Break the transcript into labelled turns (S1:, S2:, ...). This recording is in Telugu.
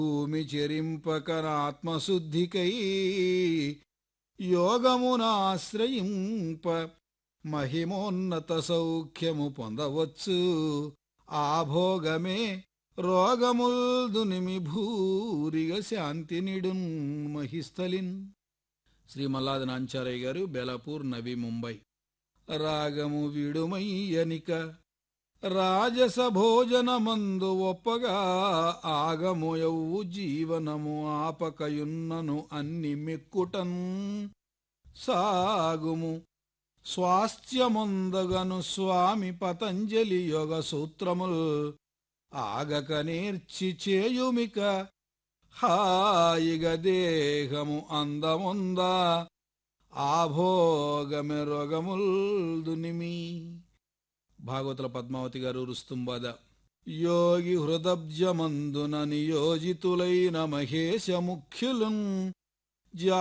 S1: భూమి చెరింపకన ఆత్మశుద్ధికై యోగమునాశ్రయింప మహిమోన్నత సౌఖ్యము పొందవచ్చు ఆ భోగమే రోగముల్దునిమి భూరిగ శాంతినిడున్ మహిస్థలిన్ శ్రీ మల్లాది నాంచారయ్య గారు బెలపూర్ నవి ముంబై రాగము విడుమయ్యనిక రాజస భోజనమందు ఒప్పగా ఆగముయవు జీవనము ఆపకయున్నను అన్ని మెక్కుటన్ సాగుము స్వాస్థ్యముందగను స్వామి పతంజలి యోగ సూత్రముల్ ఆగక నేర్చి చేయుమిక హాయిగ దేహము అందముందా ఆభోగమె రోగముల్దునిమి భాగవతుల పద్మావతి గారు రుస్తుంబాద యోగి హృదబ్జమందున నియోజితులైన మహేశ ముఖ్యులున్